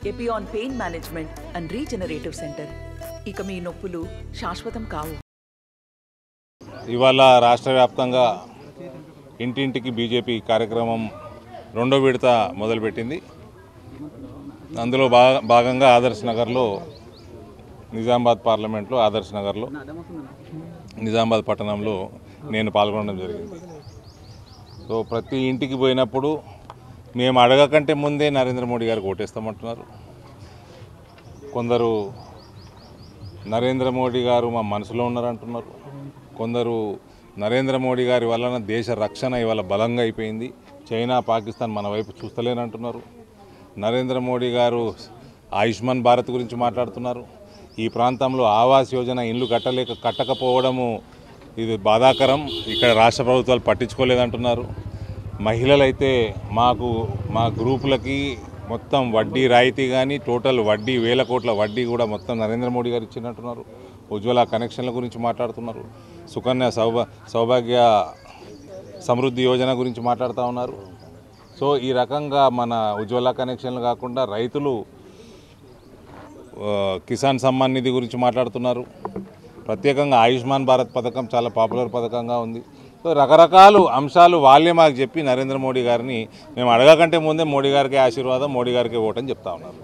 Epione pain management and regenerative centre ఇక మీ నొప్పులు శాశ్వతం కావు ఇవాళ రాష్ట్ర వ్యాప్తంగా ఇంటింటికి బీజేపీ కార్యక్రమం రెండో విడత మొదలుపెట్టింది అందులో భాగ భాగంగా ఆదర్శ్ నగర్లో నిజామాబాద్ పార్లమెంట్లో ఆదర్శ్ నగర్లో నిజామాబాద్ పట్టణంలో నేను పాల్గొనడం జరిగింది సో ప్రతి ఇంటికి పోయినప్పుడు మేము అడగకంటే ముందే నరేంద్ర మోడీ గారికి ఓటేస్తామంటున్నారు కొందరు నరేంద్ర మోడీ గారు మా మనసులో ఉన్నారంటున్నారు కొందరు నరేంద్ర మోడీ గారి వలన దేశ రక్షణ ఇవాళ బలంగా అయిపోయింది చైనా పాకిస్తాన్ మన వైపు చూస్తలేనంటున్నారు నరేంద్ర మోడీ గారు ఆయుష్మాన్ భారత్ గురించి మాట్లాడుతున్నారు ఈ ప్రాంతంలో ఆవాస్ యోజన ఇల్లు కట్టలేక కట్టకపోవడము ఇది బాధాకరం ఇక్కడ రాష్ట్ర ప్రభుత్వాలు పట్టించుకోలేదంటున్నారు మహిళలైతే మాకు మా గ్రూపులకి మొత్తం వడ్డీ రాయితీ కానీ టోటల్ వడ్డీ వేల కోట్ల వడ్డీ కూడా మొత్తం నరేంద్ర మోడీ గారు ఇచ్చినట్టున్నారు ఉజ్వల కనెక్షన్ల గురించి మాట్లాడుతున్నారు సుకన్య సౌభా సౌభాగ్య సమృద్ధి యోజన గురించి మాట్లాడుతూ ఉన్నారు సో ఈ రకంగా మన ఉజ్వల కనెక్షన్లు కాకుండా రైతులు ఆ, కిసాన్ సమ్మాన్ నిధి గురించి మాట్లాడుతున్నారు ప్రత్యేకంగా ఆయుష్మాన్ భారత్ పథకం చాలా పాపులర్ పథకంగా ఉంది సో రకరకాలు అంశాలు వాళ్ళే మాకు చెప్పి నరేంద్ర మోడీ గారిని మేము అడగకంటే ముందే మోడీ గారికి ఆశీర్వాదం మోడీ గారికి ఓటని చెప్తా ఉన్నారు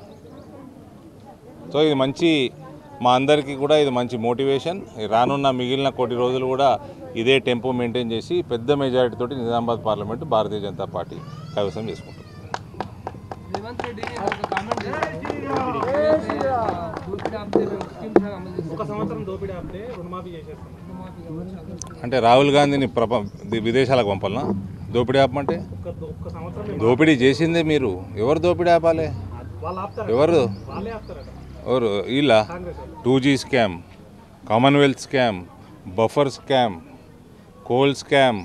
సో ఇది మంచి మా అందరికీ కూడా ఇది మంచి మోటివేషన్ ఈ రానున్న మిగిలిన కోటి రోజులు కూడా ఇదే టెంపో మెయింటైన్ చేసి పెద్ద మెజారిటీ తోటి నిజామాబాద్ పార్లమెంట్ భారతీయ జనతా పార్టీ కైవసం చేసుకుంటుంది రేవంత్ రెడ్డి ఒక కామెంట్ చేశారు ఏదైతే, ఆ, దోపిడీ ఆపితే మేము స్కీమ్స్ లాగా అమలు చేస్తాం ఒక సంవత్సరం దోపిడీ ఆపితే రుణమాఫీ చేసేస్తాం రుణమాఫీ కావచ్చు. అంటే రాహుల్ గాంధీని ప్రప ది- విదేశాలకు పంపాలనా దోపిడీ ఆపమంటే ఒక్క ఒక్క సంవత్సరం మేము దోపిడీ చేసిందే మీరు ఎవరు దోపిడీ ఆపాలి వాళ్ళు ఆపుతారు ఎవరు వాళ్ళే ఆపుతారట ఎవరు వీళ్ళ కాంగ్రెస్ వాళ్ళు two G scam Commonwealth scam buffer scam coal scam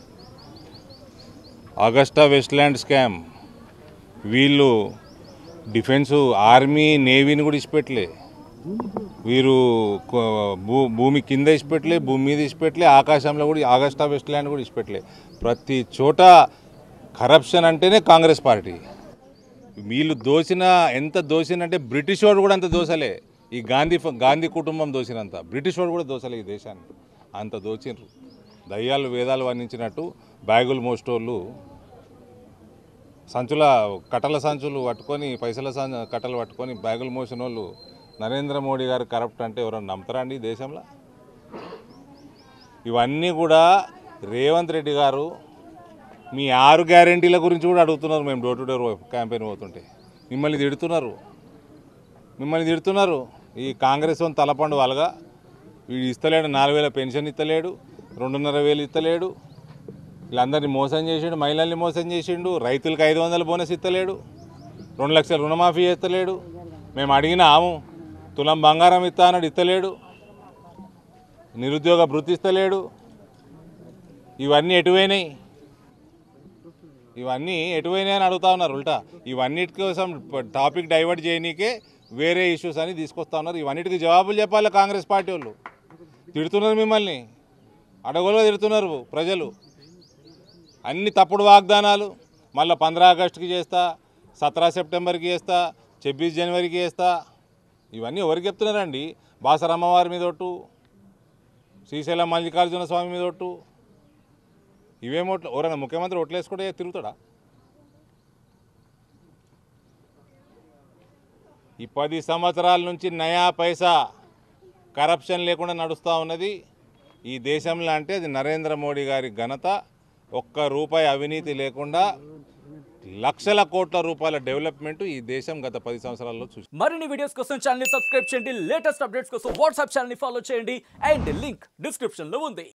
Agusta Westland scam వీళ్ళు డిఫెన్సు ఆర్మీ నేవీని కూడా ఇచ్చిపెట్టలే వీరు కొ- భూ భూమి కింద ఇచ్చిపెట్టలే భూమి మీద ఇచ్చిపెట్టలే ఆకాశంలో కూడా ఆగస్టా వెస్ట్లాండ్ కూడా ఇచ్చిపెట్టలే ప్రతి చోట కరప్షన్ అంటేనే కాంగ్రెస్ పార్టీ వీళ్ళు దోసిన ఎంత దోసినంటే బ్రిటిష్ వాడు కూడా అంత దోసలే ఈ గాంధీ ఫ- గాంధీ కుటుంబం దోసినంత బ్రిటిష్ వాడు కూడా దోసలే ఈ దేశాన్ని అంత దోచిండ్రు దయ్యాలు వేదాలు వర్ణించినట్టు బ్యాగులు మోస్టోళ్ళు సంచుల కట్టల సంచులు పట్టుకొని పైసల సం కట్టలు పట్టుకొని బ్యాగులు మోసిన వాళ్ళు నరేంద్ర మోడీ గారు కరప్ట్ అంటే ఎవరైనా నమ్ముతారా అండి ఈ దేశంలో ఇవన్నీ కూడా రేవంత్ రెడ్డి గారు మీ ఆరు గ్యారెంటీల గురించి కూడా అడుగుతున్నారు మేము డోర్ టు డోర్ క్యాంపెయిన్ పోతుంటే మిమ్మల్ని తిడుతున్నారు మిమ్మల్ని తిడుతున్నారు ఈ కాంగ్రెస్ వన్ తలపండు వాళ్ళగా వీడు ఇస్తలేడు నాలుగు వేల పెన్షన్ ఇస్తలేడు రెండున్నర వేలు ఇస్తలేడు వీళ్ళందరినీ మోసం చేసిండు మహిళల్ని మోసం చేసిండు రైతులకు ఐదు వందల బోనస్ ఇస్తలేడు రెండు లక్షల రుణమాఫీ చేస్తలేడు మేము అడిగిన ఆము తులం బంగారం ఇస్తా అన్నాడు ఇస్తలేడు నిరుద్యోగ భృతి ఇస్తలేడు ఇవన్నీ ఎటువైనాయి ఇవన్నీ ఎటువైనాయి అని అడుగుతా ఉన్నారు ఉల్టా ఇవన్నిటి కోసం టాపిక్ డైవర్ట్ చేయనీకే వేరే ఇష్యూస్ అని తీసుకొస్తా ఉన్నారు ఇవన్నిటికి జవాబులు చెప్పాలి కాంగ్రెస్ పార్టీ వాళ్ళు తిడుతున్నారు మిమ్మల్ని అడగోలుగా తిడుతున్నారు ప్రజలు అన్ని తప్పుడు వాగ్దానాలు మళ్ళీ పంద్రా ఆగస్టుకి చేస్తా సతరా సెప్టెంబర్కి చేస్తా ఛబ్బీస్ జనవరికి చేస్తా ఇవన్నీ ఎవరికి చెప్తున్నారండి బాసరమ్మవారి మీద ఒట్టు శ్రీశైలం మల్లికార్జున స్వామి మీద ఒట్టు ఇవేం ఓట్లు ఎవరైనా ముఖ్యమంత్రి ఓట్లు వేసుకుంటే తిరుగుతాడా ఈ పది సంవత్సరాల నుంచి నయా పైసా కరప్షన్ లేకుండా నడుస్తూ ఉన్నది ఈ దేశంలో అంటే అది నరేంద్ర మోడీ గారి ఘనత ఒక్క రూపాయి అవినీతి లేకుండా లక్షల కోట్ల రూపాయల డెవలప్మెంట్ ఈ దేశం గత పది సంవత్సరాల్లో చూసి మరిన్ని వీడియోస్ కోసం ఛానల్ ని సబ్స్క్రైబ్ చేయండి లేటెస్ట్ అప్డేట్స్ కోసం వాట్సాప్ ఛానల్ ని ఫాలో చేయండి అండ్ లింక్ డిస్క్రిప్షన్ లో ఉంది